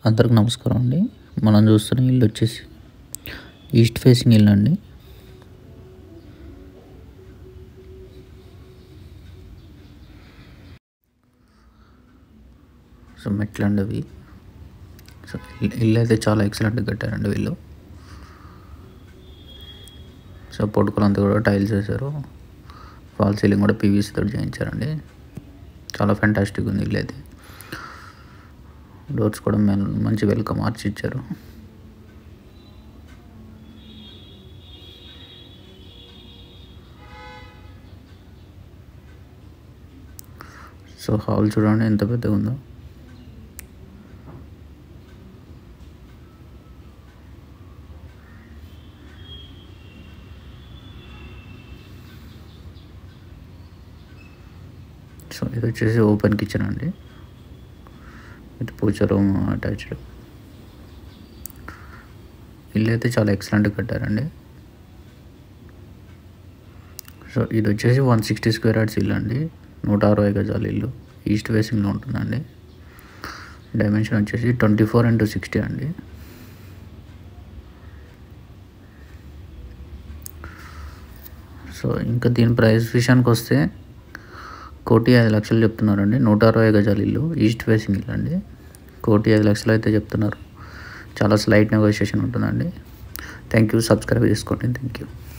అందరికి నమస్కారం అండి మనం చూస్తున్న ఇల్లు వచ్చేసి ఈస్ట్ ఫేసింగ్ ఇల్లు అండి సో మెట్లు అండి అవి సో ఇల్- ఇల్లు అయితే చాలా ఎక్సలెంట్గా కట్టారండి వీళ్ళు సో పొడుకులంతా కూడా టైల్స్ వేశారు ఫాల్ సీలింగ్ కూడా పీవీసీ తోటి చేయించారండి చాలా ఫెంటాస్టిక్ ఉంది ఇల్లు అయితే డోర్స్ కూడా మెల్ మంచి వెల్కమ్ మార్చి ఇచ్చారు సో హాల్ చూడండి ఎంత పెద్దగా ఉందో సో ఇది వచ్చేసి ఓపెన్ కిచెన్ అండి ఇది పూజ రూమ్ అటాచ్డ్ ఇల్లు అయితే చాలా ఎక్సలెంట్గా కట్టారండి సో ఇది వచ్చేసి వన్ సిక్స్టీ స్క్వేర్ యార్డ్స్ ఇల్లు అండి నూట అరవై గజాల ఇల్లు ఈస్ట్ ఫేసింగ్లో ఉంటుందండి డైమెన్షన్ వచ్చేసి ట్వంటీ ఫోర్ ఇంటూ సిక్స్టీ అండి సో ఇంకా దీని ప్రైస్ విషయానికి వస్తే కోటి ఐదు లక్షలు చెప్తున్నారండి నూట అరవై గజాల ఇల్లు ఈస్ట్ ఫేసింగ్ ఇల్లు అండి కోటి ఐదు లక్షలు అయితే చెప్తున్నారు చాలా స్లైట్ నెగోషియేషన్ ఉంటుందండి థ్యాంక్ యూ సబ్స్క్రైబ్ చేసుకోండి థ్యాంక్ యూ